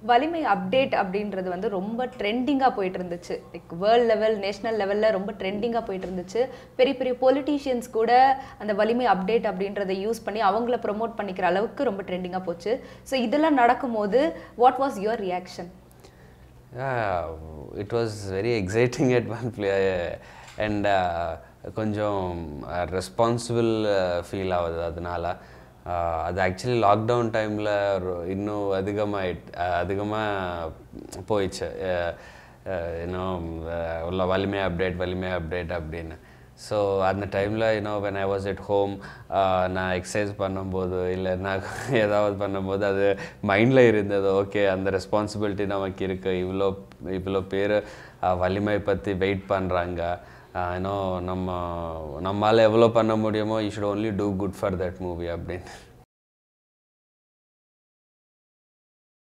வலிமை அப்டேட் அப்படின்றது வந்து ரொம்ப ட்ரெண்டிங்காக போயிட்டு இருந்துச்சு லைக் வேர்ல்ட் லெவல் நேஷனல் லெவலில் ரொம்ப ட்ரெண்டிங்காக போயிட்டு இருந்துச்சு பெரிய பெரிய பொலிட்டீஷியன்ஸ் கூட அந்த வலிமை அப்டேட் அப்படின்றத யூஸ் பண்ணி அவங்கள ப்ரொமோட் பண்ணிக்கிற அளவுக்கு ரொம்ப ட்ரெண்டிங்காக போச்சு ஸோ இதெல்லாம் நடக்கும்போது what was your reaction Yeah, it was very exciting at one play and uh, கொஞ்சம் ரெஸ்பான்சிபிள் ஃபீல் ஆகுது அதனால uh, அது ஆக்சுவலி லாக்டவுன் டைமில் இன்னும் அதிகமாக அதிகமாக போயிடுச்சு இன்னும் உள்ள வலிமை அப்டேட் வலிமை அப்டேட் அப்படின்னு ஸோ அந்த டைமில் you know when I was at home நான் எக்ஸசைஸ் பண்ணும்போது இல்லை நான் ஏதாவது பண்ணும்போது அது மைண்டில் இருந்தது ஓகே அந்த ரெஸ்பான்சிபிலிட்டி நமக்கு இருக்குது இவ்வளோ இவ்வளோ பேர் வலிமை பற்றி வெயிட் பண்ணுறாங்க இன்னும் நம்ம நம்மளால் எவ்வளோ பண்ண முடியுமோ you should only do good for that movie அப்படின்னு